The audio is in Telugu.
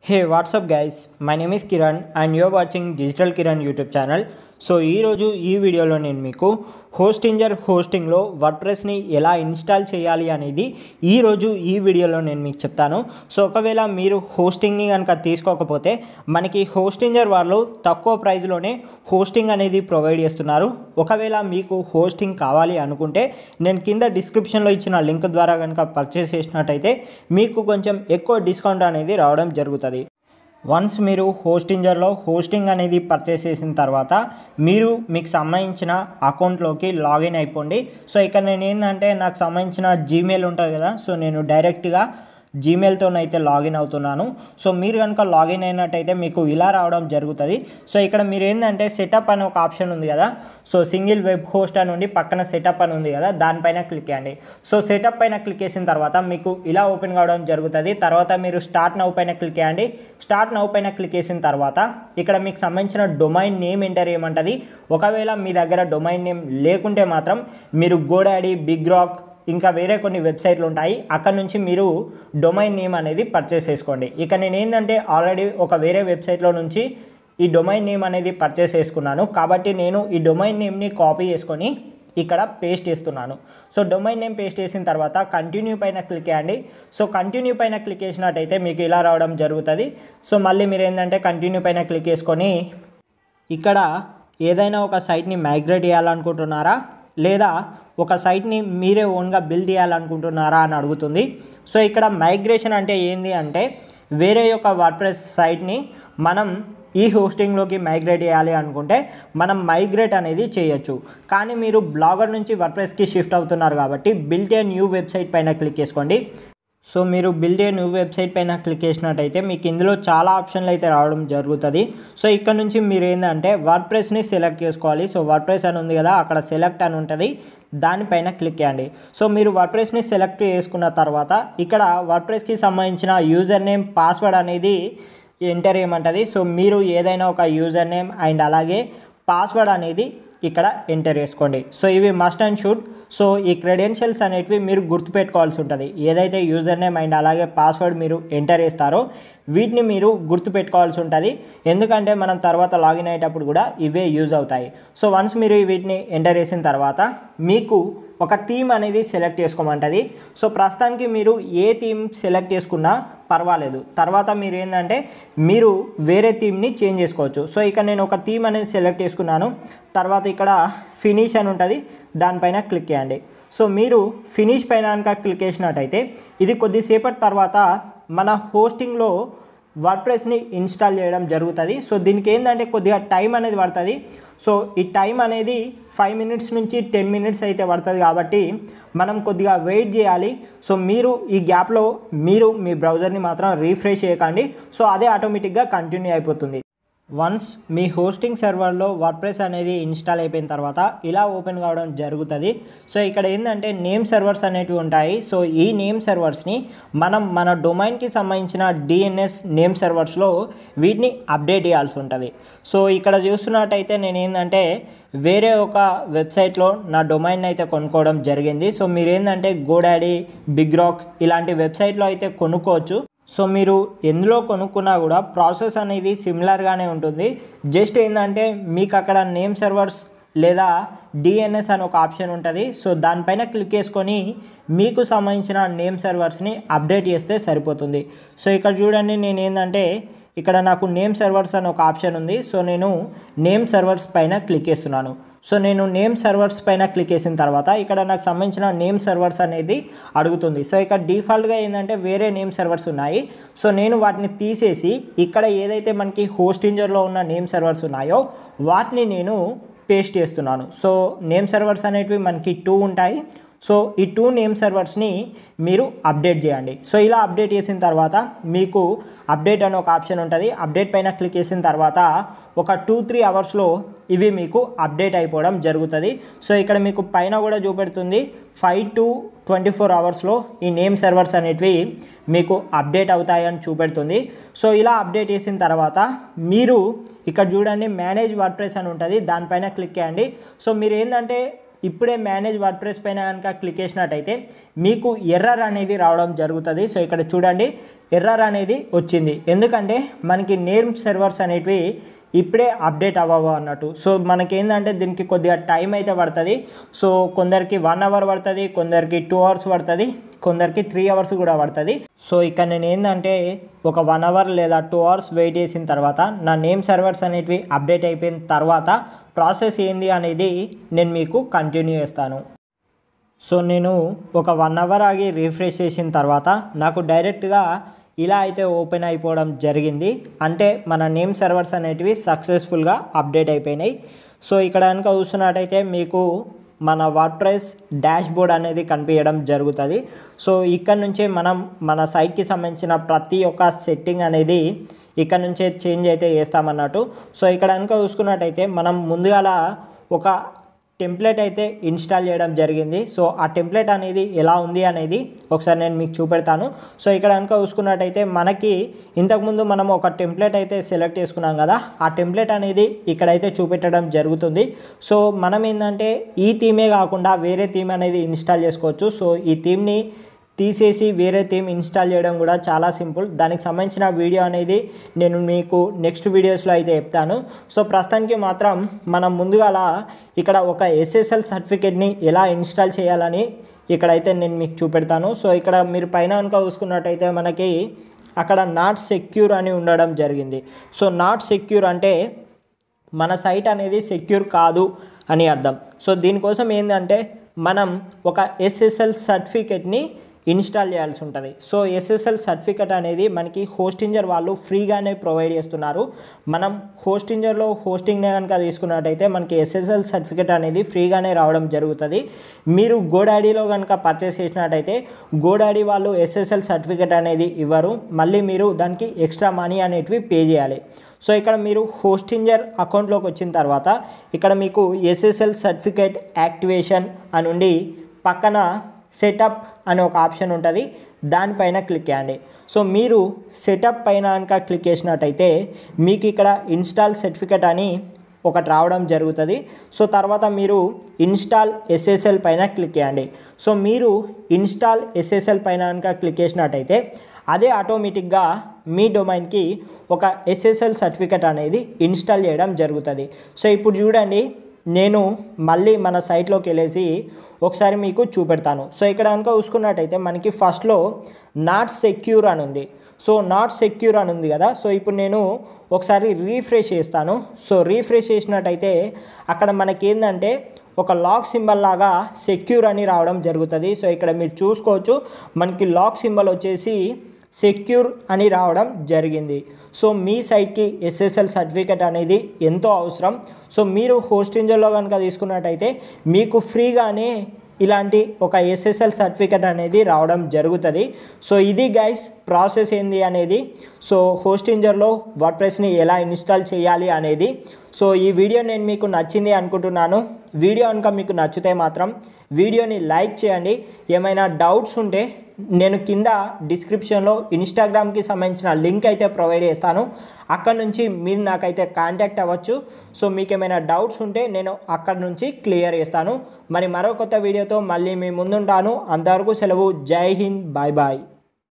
hey what's up guys my name is Kiran and you're watching digital Kiran YouTube channel so ఈరోజు ఈ వీడియోలో నేను మీకు హోస్టింజర్ హోస్టింగ్లో వర్డ్ప్రెస్ని ఎలా ఇన్స్టాల్ చేయాలి అనేది ఈరోజు ఈ వీడియోలో నేను మీకు చెప్తాను సో ఒకవేళ మీరు హోస్టింగ్ని కనుక తీసుకోకపోతే మనకి హోస్టింజర్ వాళ్ళు తక్కువ ప్రైస్లోనే హోస్టింగ్ అనేది ప్రొవైడ్ చేస్తున్నారు ఒకవేళ మీకు హోస్టింగ్ కావాలి అనుకుంటే నేను కింద డిస్క్రిప్షన్లో ఇచ్చిన లింక్ ద్వారా కనుక పర్చేస్ చేసినట్టయితే మీకు కొంచెం ఎక్కువ డిస్కౌంట్ అనేది రావడం జరుగుతుంది వన్స్ మీరు హోస్టింజర్లో హోస్టింగ్ అనేది పర్చేస్ చేసిన తర్వాత మీరు మీకు సంబంధించిన అకౌంట్లోకి లాగిన్ అయిపోండి సో ఇక్కడ నేను ఏంటంటే నాకు సంబంధించిన జీమెయిల్ ఉంటుంది కదా సో నేను డైరెక్ట్గా జీమెయిల్తోనైతే లాగిన్ అవుతున్నాను సో మీరు కనుక లాగిన్ అయినట్టయితే మీకు ఇలా రావడం జరుగుతుంది సో ఇక్కడ మీరు ఏంటంటే సెటప్ అనే ఒక ఆప్షన్ ఉంది కదా సో సింగిల్ వెబ్ హోస్ట్ అని ఉండి పక్కన సెటప్ అని ఉంది కదా దానిపైన క్లిక్ చేయండి సో సెటప్ పైన క్లిక్ చేసిన తర్వాత మీకు ఇలా ఓపెన్ కావడం జరుగుతుంది తర్వాత మీరు స్టార్ట్ నౌ పైన క్లిక్ చేయండి స్టార్ట్ నౌ పైన క్లిక్ చేసిన తర్వాత ఇక్కడ మీకు సంబంధించిన డొమైన్ నేమ్ ఎంటర్ చేయమంటుంది ఒకవేళ మీ దగ్గర డొమైన్ నేమ్ లేకుంటే మాత్రం మీరు గోడాడీ బిగ్ రాక్ ఇంకా వేరే కొన్ని వెబ్సైట్లు ఉంటాయి అక్కడ నుంచి మీరు డొమైన్ నేమ్ అనేది పర్చేస్ చేసుకోండి ఇక నేను ఏంటంటే ఆల్రెడీ ఒక వేరే వెబ్సైట్లో నుంచి ఈ డొమైన్ నేమ్ అనేది పర్చేస్ చేసుకున్నాను కాబట్టి నేను ఈ డొమైన్ నేమ్ని కాపీ చేసుకొని ఇక్కడ పేస్ట్ చేస్తున్నాను సో డొమైన్ నేమ్ పేస్ట్ చేసిన తర్వాత కంటిన్యూ పైన క్లిక్ చేయండి సో కంటిన్యూ పైన క్లిక్ చేసినట్టయితే మీకు ఇలా రావడం జరుగుతుంది సో మళ్ళీ మీరు ఏంటంటే కంటిన్యూ పైన క్లిక్ చేసుకొని ఇక్కడ ఏదైనా ఒక సైట్ని మైగ్రేట్ చేయాలనుకుంటున్నారా లేదా ఒక సైట్ని మీరే ఓన్గా బిల్డ్ చేయాలనుకుంటున్నారా అని అడుగుతుంది సో ఇక్కడ మైగ్రేషన్ అంటే ఏంది అంటే వేరే యొక్క వర్డ్ప్రెస్ సైట్ని మనం ఈ హోస్టింగ్లోకి మైగ్రేట్ చేయాలి అనుకుంటే మనం మైగ్రేట్ అనేది చేయొచ్చు కానీ మీరు బ్లాగర్ నుంచి వర్డ్ప్రెస్కి షిఫ్ట్ అవుతున్నారు కాబట్టి బిల్డ్ ఏ న్యూ వెబ్సైట్ పైన క్లిక్ చేసుకోండి సో మీరు బిల్డ్ ఏ న్యూ వెబ్సైట్ పైన క్లిక్ చేసినట్టయితే మీకు ఇందులో చాలా ఆప్షన్లు అయితే రావడం జరుగుతుంది సో ఇక్కడ నుంచి మీరు ఏంటంటే వర్డ్ ప్రెస్ని సెలెక్ట్ చేసుకోవాలి సో వర్డ్ ప్రెస్ అని ఉంది కదా అక్కడ సెలెక్ట్ అని ఉంటుంది దానిపైన క్లిక్ చేయండి సో మీరు వర్డ్ ప్రెస్ని సెలెక్ట్ చేసుకున్న తర్వాత ఇక్కడ వర్డ్ ప్రెస్కి సంబంధించిన యూజర్ నేమ్ పాస్వర్డ్ అనేది ఎంటర్ చేయమంటుంది సో మీరు ఏదైనా ఒక యూజర్ నేమ్ అండ్ అలాగే పాస్వర్డ్ అనేది ఇక్కడ ఎంటర్ చేసుకోండి సో ఇవి మస్ట్ అండ్ షుడ్ సో ఈ క్రెడెన్షియల్స్ అనేటివి మీరు గుర్తుపెట్టుకోవాల్సి ఉంటుంది ఏదైతే యూజర్ నేమ్ అండ్ అలాగే పాస్వర్డ్ మీరు ఎంటర్ చేస్తారో వీటిని మీరు గుర్తుపెట్టుకోవాల్సి ఉంటుంది ఎందుకంటే మనం తర్వాత లాగిన్ అయ్యేటప్పుడు కూడా ఇవే యూజ్ అవుతాయి సో వన్స్ మీరు వీటిని ఎంటర్ చేసిన తర్వాత మీకు ఒక థీమ్ అనేది సెలెక్ట్ చేసుకోమంటుంది సో ప్రస్తుతానికి మీరు ఏ థీమ్ సెలెక్ట్ చేసుకున్నా పర్వాలేదు తర్వాత మీరు ఏంటంటే మీరు వేరే థీమ్ని చేంజ్ చేసుకోవచ్చు సో ఇక నేను ఒక థీమ్ అనేది సెలెక్ట్ చేసుకున్నాను తర్వాత ఇక్కడ ఫినిష్ అని ఉంటుంది దానిపైన క్లిక్ చేయండి సో మీరు ఫినిష్ పైన కనుక క్లిక్ చేసినట్టయితే ఇది కొద్దిసేపటి తర్వాత మన హోస్టింగ్లో వర్డ్ప్రెస్ని ఇన్స్టాల్ చేయడం జరుగుతుంది సో దీనికి ఏంటంటే కొద్దిగా టైం అనేది పడుతుంది సో ఈ టైం అనేది ఫైవ్ మినిట్స్ నుంచి టెన్ మినిట్స్ అయితే పడుతుంది కాబట్టి మనం కొద్దిగా వెయిట్ చేయాలి సో మీరు ఈ గ్యాప్లో మీరు మీ బ్రౌజర్ని మాత్రం రీఫ్రెష్ చేయకండి సో అదే ఆటోమేటిక్గా కంటిన్యూ అయిపోతుంది వన్స్ మీ హోస్టింగ్ సర్వర్లో వర్డ్ప్రెస్ అనేది ఇన్స్టాల్ అయిపోయిన తర్వాత ఇలా ఓపెన్ కావడం జరుగుతుంది సో ఇక్కడ ఏంటంటే నేమ్ సర్వర్స్ అనేటివి ఉంటాయి సో ఈ నేమ్ సర్వర్స్ని మనం మన డొమైన్కి సంబంధించిన డిఎన్ఎస్ నేమ్ సర్వర్స్లో వీటిని అప్డేట్ చేయాల్సి ఉంటుంది సో ఇక్కడ చూస్తున్నట్టయితే నేను ఏంటంటే వేరే ఒక వెబ్సైట్లో నా డొమైన్ అయితే కొనుక్కోవడం జరిగింది సో మీరు ఏంటంటే గోడాడీ బిగ్ రాక్ ఇలాంటి వెబ్సైట్లో అయితే కొనుక్కోవచ్చు సో మీరు ఎందులో కొనుక్కున్నా కూడా ప్రాసెస్ అనేది సిమిలర్గానే ఉంటుంది జస్ట్ ఏంటంటే మీకు అక్కడ నేమ్ సర్వర్స్ లేదా డిఎన్ఎస్ అని ఒక ఆప్షన్ ఉంటుంది సో దానిపైన క్లిక్ చేసుకొని మీకు సంబంధించిన నేమ్ సర్వర్స్ని అప్డేట్ చేస్తే సరిపోతుంది సో ఇక్కడ చూడండి నేను ఏంటంటే ఇక్కడ నాకు నేమ్ సర్వర్స్ అని ఒక ఆప్షన్ ఉంది సో నేను నేమ్ సర్వర్స్ పైన క్లిక్ చేస్తున్నాను సో నేను నేమ్ సర్వర్స్ పైన క్లిక్ చేసిన తర్వాత ఇక్కడ నాకు సంబంధించిన నేమ్ సర్వర్స్ అనేది అడుగుతుంది సో ఇక్కడ డిఫాల్ట్గా ఏంటంటే వేరే నేమ్ సర్వర్స్ ఉన్నాయి సో నేను వాటిని తీసేసి ఇక్కడ ఏదైతే మనకి హోస్టింజర్లో ఉన్న నేమ్ సర్వర్స్ ఉన్నాయో వాటిని నేను పేస్ట్ చేస్తున్నాను సో నేమ్ సర్వర్స్ అనేటివి మనకి టూ ఉంటాయి సో ఈ టూ నేమ్ సర్వర్స్ని మీరు అప్డేట్ చేయండి సో ఇలా అప్డేట్ చేసిన తర్వాత మీకు అప్డేట్ అని ఒక ఆప్షన్ ఉంటుంది అప్డేట్ పైన క్లిక్ చేసిన తర్వాత ఒక టూ త్రీ అవర్స్లో ఇవి మీకు అప్డేట్ అయిపోవడం జరుగుతుంది సో ఇక్కడ మీకు పైన కూడా చూపెడుతుంది ఫైవ్ టు ట్వంటీ ఫోర్ అవర్స్లో ఈ నేమ్ సర్వర్స్ అనేటివి మీకు అప్డేట్ అవుతాయని చూపెడుతుంది సో ఇలా అప్డేట్ చేసిన తర్వాత మీరు ఇక్కడ చూడండి మేనేజ్ వర్డ్ ప్రెస్ అని ఉంటుంది దానిపైన క్లిక్ చేయండి సో మీరు ఏంటంటే ఇప్పుడే మేనేజ్ వర్డ్ ప్రెస్ పైన కనుక క్లిక్ చేసినట్టయితే మీకు ఎర్రర్ అనేది రావడం జరుగుతుంది సో ఇక్కడ చూడండి ఎర్రర్ అనేది వచ్చింది ఎందుకంటే మనకి నేమ్ సర్వర్స్ అనేటివి ఇప్పుడే అప్డేట్ అవ్వవు అన్నట్టు సో మనకేందంటే దీనికి కొద్దిగా టైం అయితే పడుతుంది సో కొందరికి వన్ అవర్ పడుతుంది కొందరికి టూ అవర్స్ పడుతుంది కొందరికి త్రీ అవర్స్ కూడా పడుతుంది సో ఇక్కడ నేను ఏంటంటే ఒక వన్ అవర్ లేదా టూ అవర్స్ వెయిట్ చేసిన తర్వాత నా నేమ్ సర్వర్స్ అనేటివి అప్డేట్ అయిపోయిన తర్వాత ప్రాసెస్ ఏంది అనేది నేను మీకు కంటిన్యూ చేస్తాను సో నేను ఒక వన్ అవర్ ఆగి రీఫ్రెష్ చేసిన తర్వాత నాకు డైరెక్ట్గా ఇలా అయితే ఓపెన్ అయిపోవడం జరిగింది అంటే మన నేమ్ సర్వర్స్ అనేటివి సక్సెస్ఫుల్గా అప్డేట్ అయిపోయినాయి సో ఇక్కడ కనుక చూస్తున్నట్టయితే మీకు మన వర్డ్ ప్రైస్ డాష్ బోర్డ్ అనేది కనిపించడం జరుగుతుంది సో ఇక్కడ నుంచే మనం మన సైట్కి సంబంధించిన ప్రతి ఒక్క సెట్టింగ్ అనేది ఇక్కడ నుంచే చేంజ్ అయితే చేస్తామన్నట్టు సో ఇక్కడ కనుక చూసుకున్నట్టయితే మనం ముందుగాల ఒక టెంప్లెట్ అయితే ఇన్స్టాల్ చేయడం జరిగింది సో ఆ టెంప్లెట్ అనేది ఎలా ఉంది అనేది ఒకసారి నేను మీకు చూపెడతాను సో ఇక్కడ కనుక చూసుకున్నట్టయితే మనకి ఇంతకుముందు మనం ఒక టెంప్లెట్ అయితే సెలెక్ట్ చేసుకున్నాం కదా ఆ టెంప్లెట్ అనేది ఇక్కడైతే చూపెట్టడం జరుగుతుంది సో మనం ఏంటంటే ఈ థీమే కాకుండా వేరే థీమ్ అనేది ఇన్స్టాల్ చేసుకోవచ్చు సో ఈ థీమ్ని తీసేసి వేరే థీమ్ ఇన్స్టాల్ చేయడం కూడా చాలా సింపుల్ దానికి సంబంధించిన వీడియో అనేది నేను మీకు నెక్స్ట్ వీడియోస్లో అయితే చెప్తాను సో ప్రస్తుతానికి మాత్రం మనం ముందుగా ఇక్కడ ఒక ఎస్ఎస్ఎల్ సర్టిఫికేట్ని ఎలా ఇన్స్టాల్ చేయాలని ఇక్కడైతే నేను మీకు చూపెడతాను సో ఇక్కడ మీరు పైన కనుక చూసుకున్నట్టయితే మనకి అక్కడ నాట్ సెక్యూర్ అని ఉండడం జరిగింది సో నాట్ సెక్యూర్ అంటే మన సైట్ అనేది సెక్యూర్ కాదు అని అర్థం సో దీనికోసం ఏంటంటే మనం ఒక ఎస్ఎస్ఎల్ సర్టిఫికెట్ని ఇన్స్టాల్ చేయాల్సి ఉంటుంది సో ఎస్ఎస్ఎల్ సర్టిఫికెట్ అనేది మనకి హోస్టింజర్ వాళ్ళు ఫ్రీగానే ప్రొవైడ్ చేస్తున్నారు మనం హోస్టింజర్లో హోస్టింగ్నే కనుక తీసుకున్నట్టయితే మనకి ఎస్ఎస్ఎల్ సర్టిఫికెట్ అనేది ఫ్రీగానే రావడం జరుగుతుంది మీరు గోడాడీలో కనుక పర్చేస్ చేసినట్టయితే గోడాడీ వాళ్ళు ఎస్ఎస్ఎల్ సర్టిఫికెట్ అనేది ఇవ్వరు మళ్ళీ మీరు దానికి ఎక్స్ట్రా మనీ అనేటివి పే చేయాలి సో ఇక్కడ మీరు హోస్టింజర్ అకౌంట్లోకి వచ్చిన తర్వాత ఇక్కడ మీకు ఎస్ఎస్ఎల్ సర్టిఫికేట్ యాక్టివేషన్ అని ఉండి పక్కన సెటప్ అనే ఒక ఆప్షన్ ఉంటుంది దానిపైన క్లిక్ చేయండి సో మీరు సెటప్ పైన కనుక క్లిక్ చేసినట్టయితే మీకు ఇక్కడ ఇన్స్టాల్ సర్టిఫికేట్ అని ఒకటి రావడం జరుగుతుంది సో తర్వాత మీరు ఇన్స్టాల్ ఎస్ఎస్ఎల్ పైన క్లిక్ చేయండి సో మీరు ఇన్స్టాల్ ఎస్ఎస్ఎల్ పైన కనుక క్లిక్ చేసినట్టయితే అదే ఆటోమేటిక్గా మీ డొమైన్కి ఒక ఎస్ఎస్ఎల్ సర్టిఫికేట్ అనేది ఇన్స్టాల్ చేయడం జరుగుతుంది సో ఇప్పుడు చూడండి నేను మళ్ళీ మన సైట్లోకి వెళ్ళేసి ఒకసారి మీకు చూపెడతాను సో ఇక్కడ కనుక చూసుకున్నట్టయితే మనకి ఫస్ట్లో నాట్ సెక్యూర్ అని ఉంది సో నాట్ సెక్యూర్ అని ఉంది కదా సో ఇప్పుడు నేను ఒకసారి రీఫ్రెష్ చేస్తాను సో రీఫ్రెష్ చేసినట్టయితే అక్కడ మనకి ఏంటంటే ఒక లాక్ సింబల్ లాగా సెక్యూర్ అని రావడం జరుగుతుంది సో ఇక్కడ మీరు చూసుకోవచ్చు మనకి లాక్ సింబల్ వచ్చేసి సెక్యూర్ అని రావడం జరిగింది సో మీ సైట్కి ఎస్ఎస్ఎల్ సర్టిఫికేట్ అనేది ఎంతో అవసరం సో మీరు హోస్టింజర్లో కనుక తీసుకున్నట్టయితే మీకు ఫ్రీగానే ఇలాంటి ఒక ఎస్ఎస్ఎల్ సర్టిఫికేట్ అనేది రావడం జరుగుతుంది సో ఇది గైస్ ప్రాసెస్ ఏంది అనేది సో హోస్టింజర్లో వర్డ్ ప్రెస్ని ఎలా ఇన్స్టాల్ చేయాలి అనేది సో ఈ వీడియో నేను మీకు నచ్చింది అనుకుంటున్నాను వీడియో కనుక మీకు నచ్చితే మాత్రం వీడియోని లైక్ చేయండి ఏమైనా డౌట్స్ ఉంటే నేను కింద డిస్క్రిప్షన్లో ఇన్స్టాగ్రామ్కి సంబంధించిన లింక్ అయితే ప్రొవైడ్ చేస్తాను అక్కడ నుంచి మీరు నాకైతే కాంటాక్ట్ అవ్వచ్చు సో మీకు ఏమైనా డౌట్స్ ఉంటే నేను అక్కడ నుంచి క్లియర్ చేస్తాను మరి మరో కొత్త వీడియోతో మళ్ళీ మీ ముందుంటాను అంతవరకు సెలవు జై హింద్ బాయ్ బాయ్